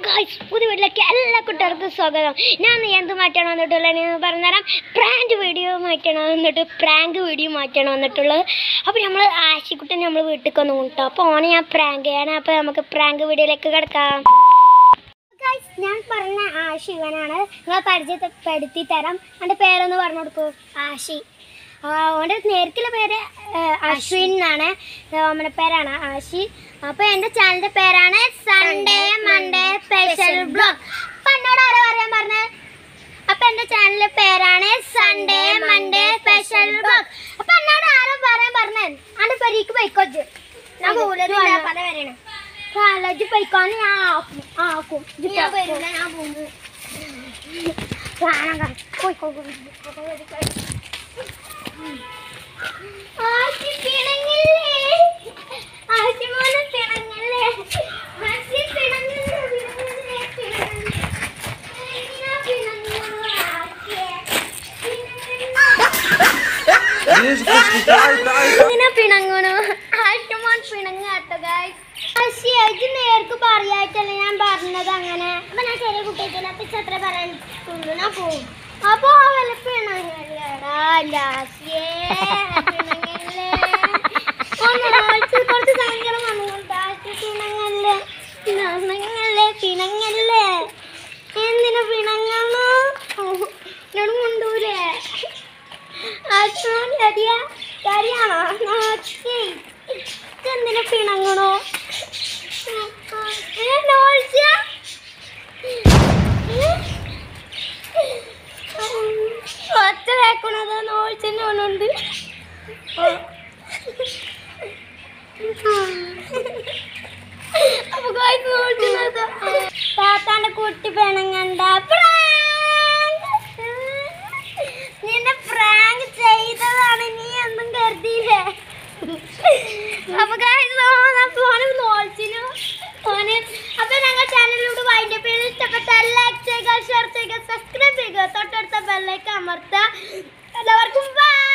Guys പുതിയ വീട്ടിലേക്ക് എല്ലാ കുട്ടികൾക്കും സ്വാഗതം ഞാൻ ഇന്ന് എന്ത് മാറ്റണം വന്നിട്ടുള്ളത് പറഞ്ഞുതരാം പ്രാങ്ക് വീഡിയോ മാറ്റണം വന്നിട്ട് പ്രാങ്ക് വീഡിയോ മാറ്റണം വന്നിട്ടുള്ളത് അപ്പോൾ നമ്മൾ ആശിക്കുട്ടൻ നമ്മൾ വീട്ടിലേക്ക് ഒന്ന് കൊണ്ടു അപ്പോൾ ഓനെ ഞാൻ പ്രാങ്ക് ചെയ്യണം അപ്പോൾ നമുക്ക് പ്രാങ്ക് വീഡിയോയിലേക്ക് കിടക്കാം ഗായ്സ് ഞാൻ പറഞ്ഞ ആഷി ഇവനാണ് നിങ്ങളെ പരിചയപ്പെടുത്തി തരാം എൻ്റെ പേരൊന്ന് പറഞ്ഞു കൊടുക്കൂ ആഷി ആ, അവൻ്റെ നേരത്തിലെ പേര് ആ, അശ്വിൻ എന്നാണ് നമ്മുടെ പേരാണ് ആഷി അപ്പോൾ എൻ്റെ ചാനലിൻ്റെ പേരാണ് സൺഡേ മൺഡേ സ്പെഷ്യൽ ബ്ലോഗ് അപ്പം എന്നോട് ആരാ പറയാൻ പറഞ്ഞത് അപ്പം എൻ്റെ ചാനലിൻ്റെ പേരാണ് സൺഡേ മൺഡേ സ്പെഷ്യൽ ബ്ലോഗ് അപ്പം എന്നോട് ആരാ പറയാൻ പറഞ്ഞത് എൻ്റെ പെരീക്ക് പോയിക്കോച്ച് ഞാൻ കൂടുതലും കോളേജ് പോയിക്കോന്ന് ഞാൻ ആക്കും ആക്കും ഞാൻ വരില്ല ഞാൻ പോകുന്നു കാണാൻ പോയിക്കോ ആശി പിണങ്ങില്ലേ ആശി മോനെ പിണങ്ങല്ലേ ആശി പിണങ്ങല്ലേ പിണങ്ങല്ലേ പിണങ്ങല്ലേ എന്തിനാ പിണങ്ങുന്നു ആശിയെ? എന്തിനാ പിണങ്ങണു ആശുമോൻ പിണങ്ങാട്ടോ ഗായ്സ് ആശി അത് നേർക്ക് പറയായിട്ടല്ല ഞാൻ പറഞ്ഞത് അങ്ങനെ അപ്പൊ ഞാൻ ചെറിയ കുട്ടിയല്ലേ അപ്പൊ ചത്ര പറയുള്ളൂ ഞാൻ പോവും അപ്പൊ അവലെ പിണങ്ങല്ലേടാ ലാസ്യേ പിണങ്ങല്ലേ ഒന്നാഴ്ച കുറച്ച് സങ്കടം വന്നുകൊണ്ട് ആശി പിണങ്ങല്ലേ പിണങ്ങല്ലേ പിണങ്ങല്ലേ എന്തിനാ പിണങ്ങുന്നു എന്നോട് കൊണ്ടൂലേ അച്ഛൻ കരിയ കരിയാണോ നോക്കി എന്തിനാ പിണങ്ങണോ ഏ, നോൾച്ച? ഉം, ഒച്ച കേക്കണത് നോൾച്ചന്നെ ഒന്നുണ്ട് അപ്പൊ guys നോൾച്ചത് താത്താന്റെ കുട്ടി പിണങ്ങണ്ട prank. നിന്നെ പ്രാങ്ക് ചെയ്തതാണ് നീ ഒന്നും കരുതിയില്ലേ അപ്പൊ guys, ഓനെ ഓനെ നോൾച്ചിനു ഓന് അപ്പൊ ഞങ്ങൾ ചാനലിലൂടെ വൈൻഡ് അപ്പ് ചെയ്ത് ഇഷ്ടപ്പെട്ടാൽ ലൈക്ക് ചെയ്യുക ഷെയർ ചെയ്യുക സബ്സ്ക്രൈബ് ചെയ്യുക തൊട്ടടുത്ത ബെല്ലൈക്ക് അമർത്തുക എല്ലാവർക്കും ബൈ